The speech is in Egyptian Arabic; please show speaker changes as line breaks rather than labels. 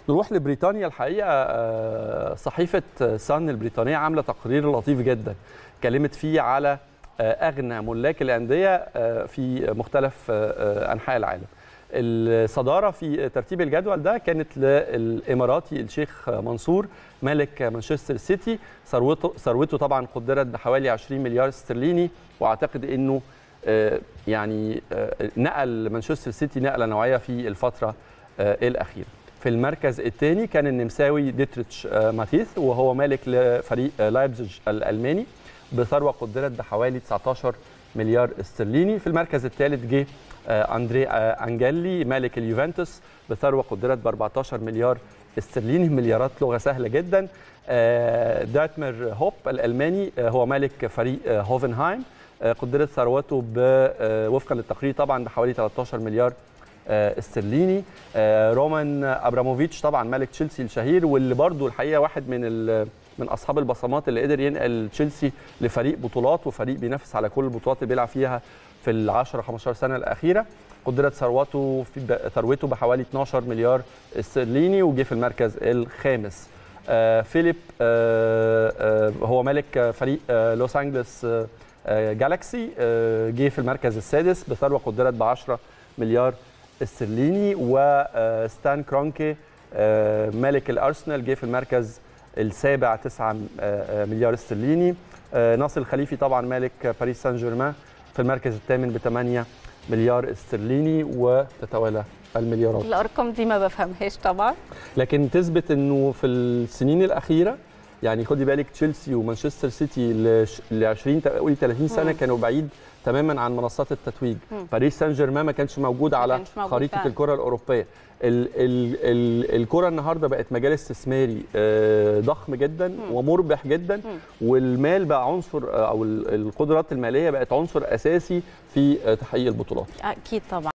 نروح لبريطانيا الحقيقه آه، صحيفه سان البريطانيه عامله تقرير لطيف جدا اتكلمت فيه على آه، اغنى ملاك الانديه آه، في مختلف آه، آه، انحاء العالم الصداره في ترتيب الجدول ده كانت للاماراتي الشيخ منصور مالك مانشستر سيتي ثروته ثروته طبعا قدرت بحوالي 20 مليار استرليني واعتقد انه آه، يعني آه، نقل مانشستر سيتي نقله نوعيه في الفتره آه، الاخيره في المركز الثاني كان النمساوي ديتريتش آه، ماتيث وهو مالك لفريق آه، لايبزيج الالماني بثروه قدرت بحوالي 19 مليار استرليني في المركز الثالث جه آه، اندري آه، انجيلي مالك اليوفنتوس بثروه قدرت ب 14 مليار استرليني مليارات لغه سهله جدا آه، داتمر هوب الالماني آه، هو مالك فريق آه، هوفنهايم آه، قدرت ثروته ب- آه، وفقا للتقرير طبعا بحوالي 13 مليار آه، استرليني آه، رومان ابراموفيتش طبعا مالك تشيلسي الشهير واللي برضو الحقيقه واحد من ال- من اصحاب البصمات اللي قدر ينقل تشيلسي لفريق بطولات وفريق بينافس على كل البطولات اللي بيلعب فيها في ال 10 15 سنه الاخيره قدرت ثروته في ب- ثروته بحوالي 12 مليار استرليني وجه في المركز الخامس آه، فيليب آه، آه، هو مالك آه، فريق آه، لوس انجلوس آه، آه، جالاكسي آه، جه في المركز السادس بثروه قدرت ب 10 مليار استرليني وستان كرونكي آه، مالك الارسنال جه في المركز السابع 9 مليار استرليني آه، ناصر الخليفي طبعا مالك باريس سان جيرمان في المركز الثامن ب 8 مليار استرليني وتتوالى المليارات
الارقام دي ما بفهمهاش طبعا
لكن تثبت انه في السنين الاخيره يعني خدي بالك تشيلسي ومانشستر سيتي ل 20 قولي 30 سنه
مم.
كانوا بعيد تماما عن منصات التتويج
مم.
باريس سان جيرمان ما كانش موجود على
كانش موجود
خريطه
فعلا.
الكره الاوروبيه ال ال ال الكره النهارده بقت مجال استثماري آه، ضخم جدا
مم.
ومربح جدا
مم.
والمال بقى عنصر آه، او ال- القدرات الماليه بقت عنصر اساسي في آه، تحقيق البطولات
اكيد طبعا